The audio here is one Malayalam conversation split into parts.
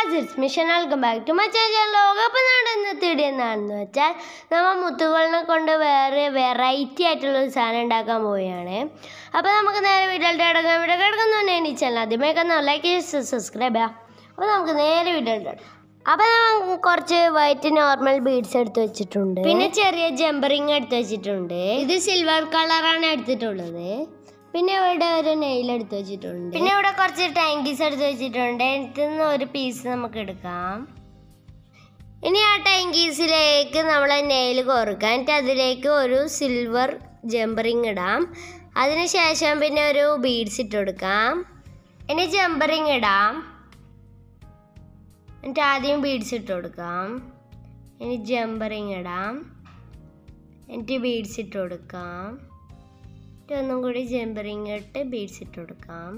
guys it's mission welcome back to മച്ചാ ലോകകപ്പ് നടന്ന് തിടിയെന്നാണെന്ന് വെച്ചാൽ നമ്മൾ മുത്തുകളിനെ കൊണ്ട് വേറെ വെറൈറ്റി ആയിട്ടുള്ള ഒരു സാധനം ഉണ്ടാക്കാൻ പോവുകയാണ് അപ്പോൾ നമുക്ക് നേരെ വീട്ടിലോട്ട് കിടക്കാം വീഡിയോ കിടക്കുന്ന ഈ ചാനൽ ആദ്യമേ ലൈക്ക് സബ്സ്ക്രൈബ് ചെയ്യാം അപ്പോൾ നമുക്ക് നേരെ വീട്ടിലോട്ട് അപ്പോൾ നമ്മൾ കുറച്ച് വൈറ്റ് നോർമൽ ബീഡ്സ് എടുത്ത് വെച്ചിട്ടുണ്ട് പിന്നെ ചെറിയ ജമ്പറിങ് എടുത്ത് വെച്ചിട്ടുണ്ട് ഇത് സിൽവർ കളറാണ് എടുത്തിട്ടുള്ളത് പിന്നെ ഇവിടെ ഒരു നെയിൽ എടുത്ത് വെച്ചിട്ടുണ്ട് പിന്നെ ഇവിടെ കുറച്ച് ടാങ്കീസ് എടുത്ത് വെച്ചിട്ടുണ്ട് ഇതിൽ നിന്ന് ഒരു പീസ് നമുക്ക് എടുക്കാം ഇനി ആ ടാങ്കീസിലേക്ക് നമ്മൾ നെയിൽ കോർക്കാം എന്നിട്ട് അതിലേക്ക് ഒരു സിൽവർ ജമ്പറിങ് ഇടാം അതിനുശേഷം പിന്നെ ഒരു ബീഡ്സ് ഇട്ട് കൊടുക്കാം ഇനി ജമ്പറിങ് ഇടാം എന്നിട്ട് ആദ്യം ബീഡ്സ് ഇട്ട് കൊടുക്കാം ഇനി ജമ്പറിങ് ഇടാം എന്നിട്ട് ബീഡ്സ് ഇട്ട് കൊടുക്കാം എന്നിട്ട് ഒന്നും കൂടി ജമ്പറിങ് ഇട്ട് ബീഡ്സ് ഇട്ട് കൊടുക്കാം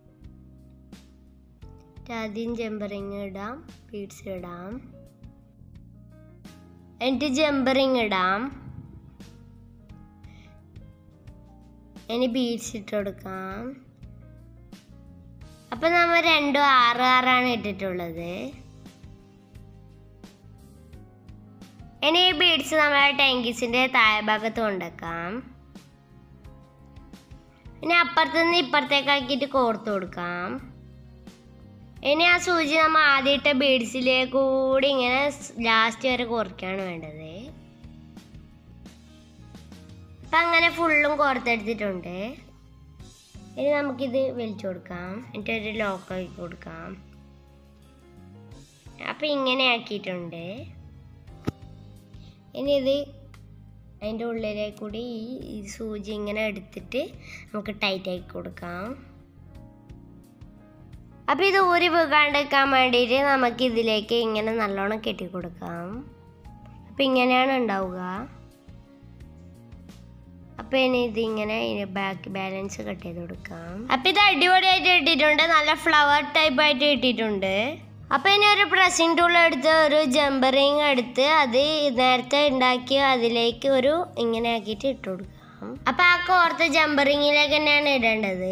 എന്നിട്ട് ആദ്യം ജമ്പറിങ് ഇടാം ബീഡ്സ് ഇടാം എന്നിട്ട് ജമ്പറിങ് ഇടാം ഇനി ബീഡ്സ് ഇട്ട് കൊടുക്കാം അപ്പൊ നമ്മൾ രണ്ടും ആറ് ആറാണ് ഇട്ടിട്ടുള്ളത് ഇനി ഈ ബീഡ്സ് നമ്മളെ ടാങ്കീസിന്റെ താഴെ ഭാഗത്ത് കൊണ്ടുവെക്കാം ഇനി അപ്പുറത്തുനിന്ന് ഇപ്പുറത്തേക്കാക്കിയിട്ട് കോർത്ത് കൊടുക്കാം ഇനി ആ സൂചി നമ്മൾ ആദ്യം ഇട്ട ബീഡ്സിലേക്ക് കൂടി ഇങ്ങനെ ലാസ്റ്റ് വരെ കോർക്കുകയാണ് വേണ്ടത് അപ്പം അങ്ങനെ ഫുള്ളും കോർത്തെടുത്തിട്ടുണ്ട് ഇനി നമുക്കിത് വലിച്ചു കൊടുക്കാം എന്നിട്ട് ഒരു ലോക്ക് ആക്കി കൊടുക്കാം അപ്പം ഇങ്ങനെ ആക്കിയിട്ടുണ്ട് ഇനി ഇത് അതിൻ്റെ ഉള്ളിലേക്ക് കൂടി ഈ ഈ സൂചി ഇങ്ങനെ എടുത്തിട്ട് നമുക്ക് ടൈറ്റ് ആക്കി കൊടുക്കാം അപ്പം ഇത് ഊരി വീകാണ്ടിരിക്കാൻ വേണ്ടിയിട്ട് നമുക്ക് ഇതിലേക്ക് ഇങ്ങനെ നല്ലോണം കെട്ടി കൊടുക്കാം അപ്പം ഇങ്ങനെയാണ് ഉണ്ടാവുക അപ്പം ഇനി ഇതിങ്ങനെ ബാക്ക് ബാലൻസ് കട്ട് ചെയ്ത് കൊടുക്കാം അപ്പം ഇത് അടിപൊളിയായിട്ട് ഇട്ടിട്ടുണ്ട് നല്ല ഫ്ലവർ ടൈപ്പ് ആയിട്ട് ഇട്ടിട്ടുണ്ട് അപ്പൊ ഇനി ഒരു പ്രസിംഗ് ടൂൾ എടുത്ത് ഒരു ജമ്പറിങ് എടുത്ത് അത് നേരത്തെ ഉണ്ടാക്കി അതിലേക്ക് ഒരു ഇങ്ങനെ ആക്കിയിട്ട് ഇട്ട് കൊടുക്കാം അപ്പൊ ആ കോർത്ത് ജമ്പറിങ്ങിലേക്ക് തന്നെയാണ് ഇടേണ്ടത്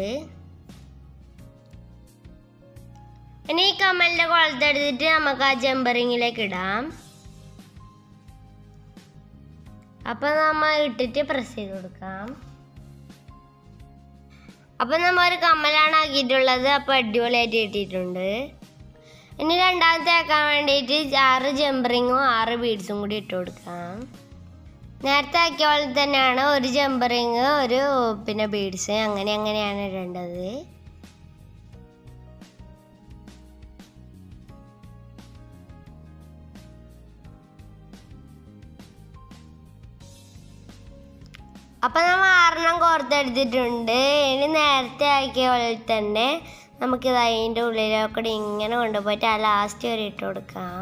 ഇനി ഈ കമ്മലിന്റെ കുളത്ത് എടുത്തിട്ട് നമുക്ക് ആ ജമ്പറിങ്ങിലേക്ക് ഇടാം അപ്പൊ നമ്മ ഇട്ടിട്ട് പ്രസ് ചെയ്ത് കൊടുക്കാം അപ്പൊ നമ്മ ഒരു കമ്മലാണ് ആക്കിയിട്ടുള്ളത് അപ്പൊ അടിപൊളിയായിട്ട് ഇട്ടിട്ടുണ്ട് ഇനി രണ്ടാമത്തെ ആക്കാൻ വേണ്ടിയിട്ട് ആറ് ജമ്പറിങ്ങും ആറ് ബീഡ്സും കൂടി ഇട്ട് കൊടുക്കാം നേരത്തെ ആക്കിയ പോലെ തന്നെയാണ് ഒരു ജമ്പറിങ് ഒരു പിന്നെ ബീഡ്സ് അങ്ങനെ അങ്ങനെയാണ് ഇടേണ്ടത് അപ്പം നമ്മൾ ആറെണ്ണം കോർത്തെടുത്തിട്ടുണ്ട് ഇനി നേരത്തെ ആക്കിയ പോലെ തന്നെ നമുക്കിത് അതിൻ്റെ ഉള്ളിലൊക്കെ ഇങ്ങനെ കൊണ്ടുപോയിട്ട് ആ ലാസ്റ്റ് വരെ ഇട്ട് കൊടുക്കാം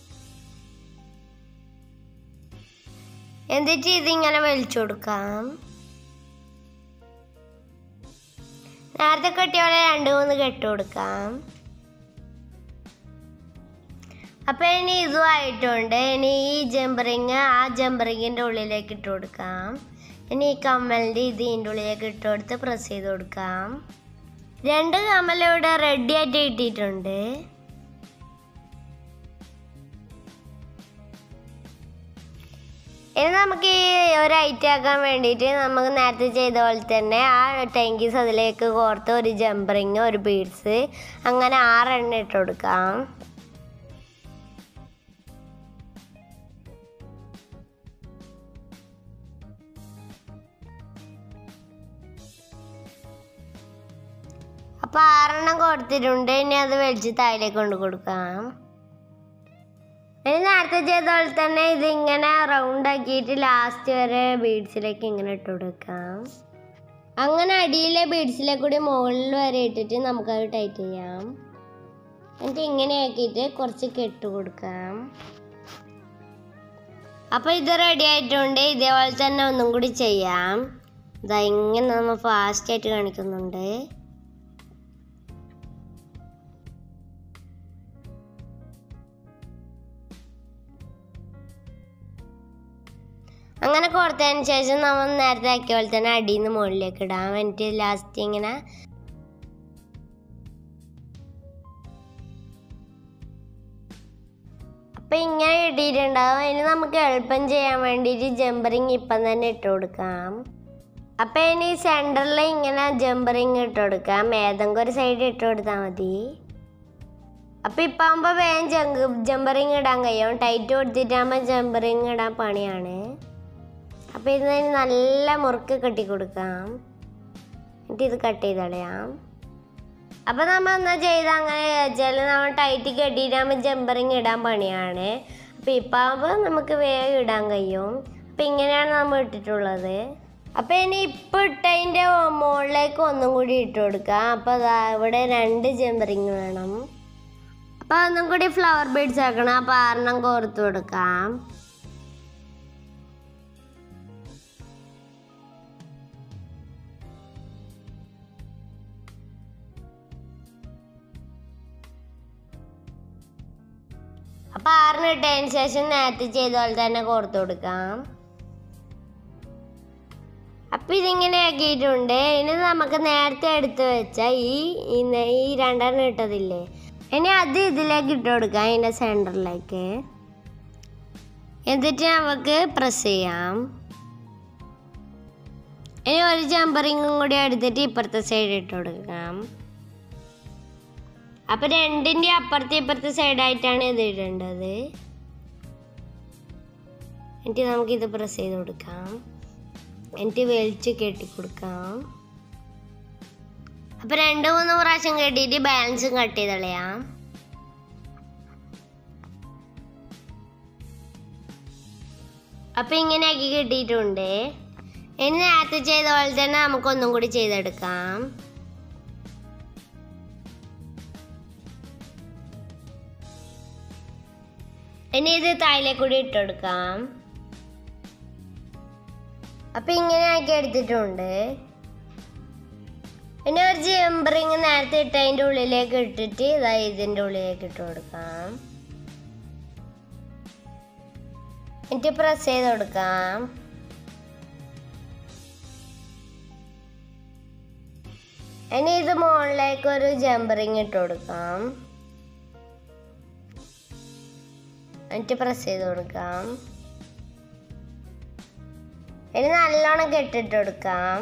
എന്നിട്ട് ഇതിങ്ങനെ വലിച്ചു കൊടുക്കാം നേരത്തെ കെട്ടിയ പോലെ രണ്ട് മൂന്ന് കെട്ട് കൊടുക്കാം അപ്പൊ ഇനി ഇതും ആയിട്ടുണ്ട് ഇനി ഈ ജമ്പറിങ് ആ ജമ്പറിങ്ങിന്റെ ഉള്ളിലേക്ക് ഇട്ട് കൊടുക്കാം ഇനി ഈ കമ്മലിന്റെ ഇത് ഇതിൻ്റെ ഉള്ളിലേക്ക് ഇട്ട് കൊടുത്ത് പ്രസ് ചെയ്ത് കൊടുക്കാം രണ്ട് കമ്മൽ ഇവിടെ റെഡി ആയിട്ട് കിട്ടിയിട്ടുണ്ട് ഇനി നമുക്ക് ഈ ഒരു ഐറ്റം ആക്കാൻ വേണ്ടിയിട്ട് നമുക്ക് നേരത്തെ ചെയ്ത പോലെ തന്നെ ആ ടാങ്കീസ് അതിലേക്ക് കോർത്ത് ഒരു ജമ്പറിങ് ഒരു ബീഡ്സ് അങ്ങനെ ആറെണ്ണം ഇട്ട് കൊടുക്കാം അപ്പൊ ആറെണ്ണം കൊടുത്തിട്ടുണ്ട് ഇനി അത് വലിച്ച് താഴേക്ക് കൊണ്ട് കൊടുക്കാം ഇനി നേരത്തെ ചെയ്ത പോലെ തന്നെ ഇത് ഇങ്ങനെ റൗണ്ട് ആക്കിയിട്ട് ലാസ്റ്റ് വരെ ബീഡ്സിലേക്ക് ഇങ്ങനെ ഇട്ട് കൊടുക്കാം അങ്ങനെ അടിയിലെ ബീഡ്സിലേക്ക് കൂടി മുകളിൽ വരെ ഇട്ടിട്ട് നമുക്കത് ടൈറ്റ് ചെയ്യാം എന്നിട്ട് ഇങ്ങനെ ആക്കിയിട്ട് കുറച്ച് കെട്ട് കൊടുക്കാം അപ്പൊ ഇത് റെഡി ആയിട്ടുണ്ട് ഇതേപോലെ തന്നെ ഒന്നും കൂടി ചെയ്യാം ഇതാ ഇങ്ങനെ നമ്മൾ ഫാസ്റ്റ് ആയിട്ട് കാണിക്കുന്നുണ്ട് അങ്ങനെ കൊടുത്തതിന് ശേഷം നമ്മൾ നേരത്തെ ആക്കിയ പോലെ തന്നെ അടിയിൽ നിന്ന് മുകളിലേക്ക് ഇടാം എന്നിട്ട് ലാസ്റ്റ് ഇങ്ങനെ അപ്പം ഇങ്ങനെ കിട്ടിയിട്ടുണ്ടാവും ഇനി നമുക്ക് എളുപ്പം ചെയ്യാൻ വേണ്ടിയിട്ട് ജമ്പറിങ് ഇപ്പം തന്നെ ഇട്ട് കൊടുക്കാം അപ്പം ഇനി സെൻറ്ററിൽ ഇങ്ങനെ ജമ്പറിങ് ഇട്ട് കൊടുക്കാം ഏതെങ്കിലും ഒരു സൈഡ് ഇട്ട് കൊടുത്താൽ മതി അപ്പം ഇപ്പം ആകുമ്പോൾ വേഗം ജങ്ക് ജമ്പറിങ് ഇടാൻ കഴിയും ടൈറ്റ് കൊടുത്തിട്ടാകുമ്പോൾ ജമ്പറിങ് ഇടാൻ പണിയാണ് അപ്പം ഇത് നല്ല മുറുക്ക് കെട്ടി കൊടുക്കാം എന്നിട്ട് ഇത് കട്ട് ചെയ്ത് കളയാം അപ്പം നമ്മൾ എന്നാ ചെയ്ത് അങ്ങനെ വെച്ചാൽ നമ്മൾ ടൈറ്റ് കെട്ടിയിട്ടാകുമ്പോൾ ജമ്പറിങ് ഇടാൻ പണിയാണ് അപ്പം ഇപ്പം ആകുമ്പോൾ നമുക്ക് വേഗം ഇടാൻ കഴിയും അപ്പം ഇങ്ങനെയാണ് നമ്മൾ ഇട്ടിട്ടുള്ളത് അപ്പം ഇനി ഇപ്പം ഇട്ടതിൻ്റെ മുകളിലേക്ക് ഒന്നും കൂടി ഇട്ട് കൊടുക്കാം അപ്പോൾ അതാ ഇവിടെ രണ്ട് ജമ്പറിങ് വേണം അപ്പം ഒന്നും കൂടി ഫ്ലവർ ബീഡ്സ് ആക്കണം അപ്പം ആറെണ്ണം കോർത്ത് കൊടുക്കാം അപ്പം ആറിന് ഇട്ടതിന് ശേഷം നേരത്തെ ചെയ്ത പോലെ തന്നെ കോർത്ത് കൊടുക്കാം അപ്പം ഇതിങ്ങനെ ആക്കിയിട്ടുണ്ട് ഇനി നമുക്ക് നേരത്തെ എടുത്ത് വെച്ച ഈ ഇന്ന് ഈ രണ്ടെണ്ണം ഇട്ടതില്ലേ ഇനി അത് ഇതിലേക്ക് ഇട്ട് കൊടുക്കാം ഇതിൻ്റെ സെൻറ്ററിലേക്ക് എന്നിട്ട് നമുക്ക് പ്രസ് ചെയ്യാം ഇനി ഒരു ജമ്പറിങ്ങും കൂടി എടുത്തിട്ട് ഇപ്പുറത്തെ സൈഡ് ഇട്ട് കൊടുക്കാം അപ്പം രണ്ടിൻ്റെ അപ്പുറത്തെ ഇപ്പുറത്തെ സൈഡായിട്ടാണ് ഇത് ഇടേണ്ടത് എന്നിട്ട് നമുക്കിത് പ്രസ് ചെയ്ത് കൊടുക്കാം എന്നിട്ട് വലിച്ച് കെട്ടി കൊടുക്കാം അപ്പം രണ്ട് മൂന്ന് പ്രാവശ്യം കെട്ടിയിട്ട് ബാലൻസും കട്ട് ചെയ്ത് കളയാം അപ്പം ഇങ്ങനെ ആക്കി കിട്ടിയിട്ടുണ്ട് ഇനി നേരത്തെ ചെയ്ത പോലെ തന്നെ നമുക്കൊന്നും കൂടി ചെയ്തെടുക്കാം ഇനി ഇത് തായിലേക്ക് കൂടി ഇട്ട് കൊടുക്കാം അപ്പം ഇങ്ങനെ ആക്കി എടുത്തിട്ടുണ്ട് ഇനി ഒരു ജമ്പറിങ് നേരത്തെ ഇട്ട് അതിൻ്റെ ഉള്ളിലേക്ക് ഇട്ടിട്ട് ഇതാ ഇതിൻ്റെ ഉള്ളിലേക്ക് ഇട്ട് കൊടുക്കാം എന്നിട്ട് പ്രസ് ചെയ്ത് കൊടുക്കാം ഇനി ഇത് മുകളിലേക്ക് ഒരു ജമ്പറിങ് ഇട്ട് കൊടുക്കാം എന്നിട്ട് പ്രസ് ചെയ്ത് കൊടുക്കാം ഇനി നല്ലോണം കെട്ടിട്ട് കൊടുക്കാം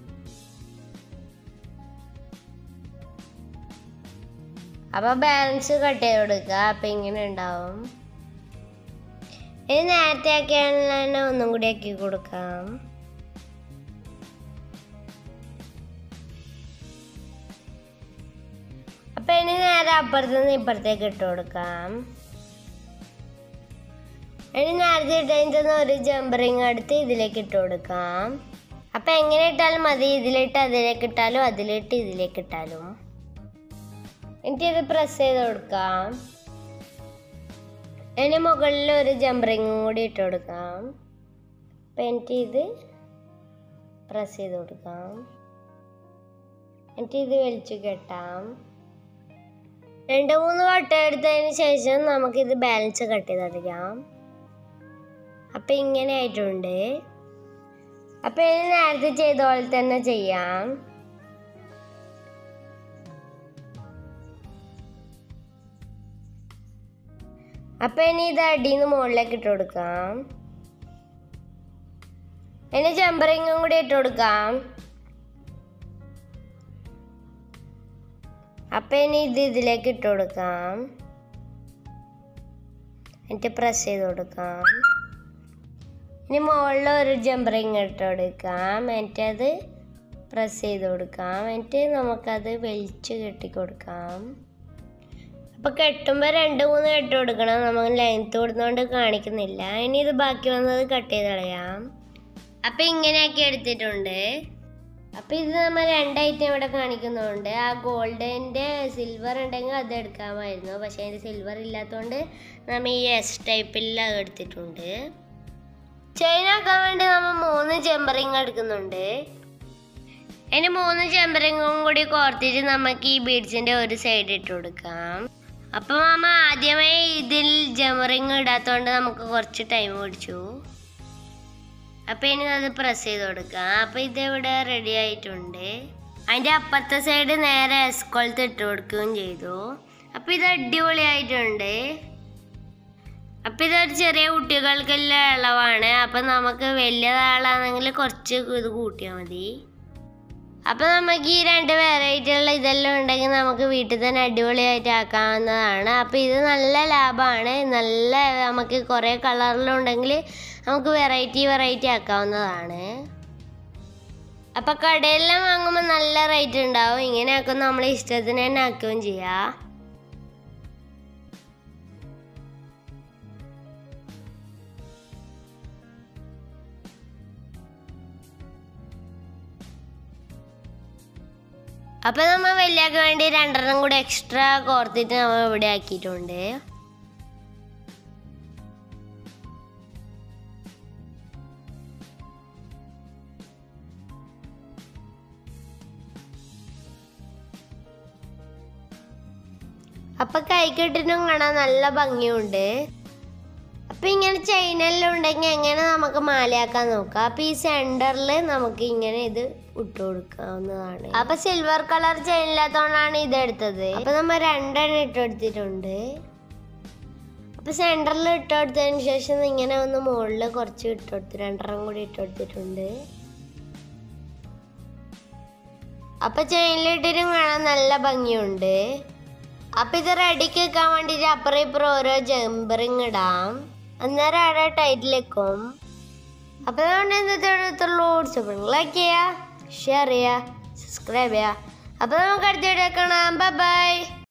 അപ്പൊ ബാലൻസ് കട്ട് ചെയ്ത് കൊടുക്കുക അപ്പൊ ഇങ്ങനെ ഉണ്ടാവും ഇനി നേരത്തെ ആക്കിയാണെങ്കിൽ തന്നെ ഒന്നും കൂടി ആക്കി കൊടുക്കാം അപ്പൊ ഇനി നേരെ അപ്പുറത്ത് നിന്ന് ഇപ്പുറത്തേക്ക് ഇട്ട് കൊടുക്കാം ഇനി നേരത്തെ ഇട്ടതിൻ്റെ ഒരു ജമ്പറിങ് എടുത്ത് ഇതിലേക്ക് ഇട്ട് കൊടുക്കാം അപ്പൊ എങ്ങനെ ഇട്ടാലും മതി ഇതിലിട്ട് അതിലേക്ക് ഇട്ടാലും അതിലിട്ട് ഇതിലേക്ക് ഇട്ടാലും എന്നിട്ട് ഇത് പ്രസ് ചെയ്ത് കൊടുക്കാം ഇനി മുകളിൽ ഒരു ജമ്പറിങ്ങും കൂടി ഇട്ട് കൊടുക്കാം അപ്പം എന്നിട്ട് ഇത് പ്രസ് ചെയ്ത് കൊടുക്കാം എന്നിട്ട് ഇത് വലിച്ചു കെട്ടാം രണ്ട് മൂന്ന് വട്ടം എടുത്തതിന് ശേഷം നമുക്കിത് ബാലൻസ് കട്ട് ചെയ്തെടുക്കാം അപ്പം ഇങ്ങനെ ആയിട്ടുണ്ട് അപ്പം ഇനി നേരത്തെ ചെയ്ത പോലെ തന്നെ ചെയ്യാം അപ്പം ഇനി ഇത് അടിയിൽ നിന്ന് മുകളിലേക്ക് ഇട്ട് കൊടുക്കാം ഇനി ജമ്പറിങ്ങും കൂടി ഇട്ട് കൊടുക്കാം അപ്പം ഇനി ഇത് ഇതിലേക്ക് ഇട്ട് കൊടുക്കാം എന്നിട്ട് പ്രസ് ചെയ്ത് കൊടുക്കാം ഇനി മുകളിൽ ഒരു ജമ്പറിങ് ഇട്ട് കൊടുക്കാം എന്നിട്ട് അത് പ്രസ് ചെയ്ത് കൊടുക്കാം എന്നിട്ട് നമുക്കത് വലിച്ച് കെട്ടി കൊടുക്കാം അപ്പോൾ കെട്ടുമ്പോൾ രണ്ട് മൂന്ന് കെട്ട് കൊടുക്കണം നമുക്ക് ലെങ്ത്ത് കൊടുത്തുകൊണ്ട് കാണിക്കുന്നില്ല ഇനി ഇത് ബാക്കി വന്നത് കട്ട് ചെയ്ത് കളയാം അപ്പം ഇങ്ങനെയൊക്കെ എടുത്തിട്ടുണ്ട് അപ്പം ഇത് നമ്മൾ രണ്ട് ഐറ്റം ഇവിടെ കാണിക്കുന്നുണ്ട് ആ ഗോൾഡിൻ്റെ സിൽവർ ഉണ്ടെങ്കിൽ അത് എടുക്കാമായിരുന്നു പക്ഷേ അതിൻ്റെ സിൽവർ ഇല്ലാത്തതുകൊണ്ട് നമ്മൾ ഈ എസ് ടൈപ്പിൽ അത് എടുത്തിട്ടുണ്ട് ചെയിൻ ആക്കാൻ വേണ്ടി നമ്മൾ മൂന്ന് ചെമ്പറിങ് എടുക്കുന്നുണ്ട് ഇനി മൂന്ന് ചെമ്പറിങ്ങും കൂടി കോർത്തിട്ട് നമുക്ക് ഈ ബീഡ്സിൻ്റെ ഒരു സൈഡ് ഇട്ട് കൊടുക്കാം അപ്പം മാമ ആദ്യമേ ഇതിൽ ജമറിങ് ഇടാത്തതുകൊണ്ട് നമുക്ക് കുറച്ച് ടൈം പിടിച്ചു അപ്പം ഇനി അത് പ്രസ് ചെയ്ത് കൊടുക്കാം അപ്പം ഇതിവിടെ റെഡി ആയിട്ടുണ്ട് അതിൻ്റെ അപ്പുറത്തെ സൈഡ് നേരെ എസ്കോളത്ത് ഇട്ട് കൊടുക്കുകയും ചെയ്തു അപ്പം ഇത് അടിപൊളിയായിട്ടുണ്ട് അപ്പം ഇതൊരു ചെറിയ കുട്ടികൾക്കുള്ള അളവാണ് അപ്പം നമുക്ക് വലിയതാളാണെങ്കിൽ കുറച്ച് ഇത് കൂട്ടിയാൽ മതി അപ്പം നമുക്ക് ഈ രണ്ട് വെറൈറ്റിയുള്ള ഇതെല്ലാം ഉണ്ടെങ്കിൽ നമുക്ക് വീട്ടിൽ തന്നെ അടിപൊളിയായിട്ട് ആക്കാവുന്നതാണ് അപ്പം ഇത് നല്ല ലാഭമാണ് നല്ല നമുക്ക് കുറേ കളറിലുണ്ടെങ്കിൽ നമുക്ക് വെറൈറ്റി വെറൈറ്റി ആക്കാവുന്നതാണ് അപ്പം കടയിലെല്ലാം വാങ്ങുമ്പോൾ നല്ല റേറ്റ് ഉണ്ടാവും ഇങ്ങനെ ആക്കുമ്പോൾ നമ്മൾ ഇഷ്ടത്തിന് തന്നെ ആക്കുകയും ചെയ്യാം അപ്പം നമ്മൾ വലിയാക്ക് വേണ്ടി രണ്ടെണ്ണം കൂടി എക്സ്ട്രാ കോർത്തിട്ട് നമ്മൾ ഇവിടെ ആക്കിയിട്ടുണ്ട് അപ്പൊ കൈക്കെട്ടിനും കാണാൻ നല്ല ഭംഗിയുണ്ട് അപ്പൊ ഇങ്ങനെ ചെയിനെല്ലാം ഉണ്ടെങ്കിൽ എങ്ങനെ നമുക്ക് മാലയാക്കാൻ നോക്കാം അപ്പൊ ഈ സെന്ററിൽ നമുക്ക് ഇങ്ങനെ ഇത് ഇട്ട് കൊടുക്കാവുന്നതാണ് അപ്പൊ സിൽവർ കളർ ചെയിൻ ഇല്ലാത്തതുകൊണ്ടാണ് ഇത് എടുത്തത് അപ്പൊ നമ്മൾ രണ്ടെണ്ണം ഇട്ട് കൊടുത്തിട്ടുണ്ട് അപ്പൊ സെന്ററിൽ ഇട്ട് കൊടുത്തതിന് ശേഷം ഇങ്ങനെ ഒന്ന് മുകളിൽ കുറച്ച് ഇട്ട് കൊടുത്തു രണ്ടെണ്ണം കൂടി ഇട്ട് കൊടുത്തിട്ടുണ്ട് അപ്പൊ ചെയിനിലിട്ടിട്ടും കാണാൻ നല്ല ഭംഗിയുണ്ട് അപ്പൊ ഇത് റെഡിക്ക് വെക്കാൻ വേണ്ടിട്ട് അപ്പുറം ഇപ്പുറം ഓരോ ജമ്പറിങ് ഇടാം അന്നേരം അവിടെ ടൈറ്റിലേക്കും അപ്പൊ അതുകൊണ്ട് ഇന്നത്തെ എടുത്തുള്ള ലൈക്ക് ചെയ്യുക ഷെയർ ചെയ്യുക സബ്സ്ക്രൈബ് ചെയ്യുക അപ്പൊ നമുക്ക് അടുത്ത വീഡിയോ കാണാം ബൈ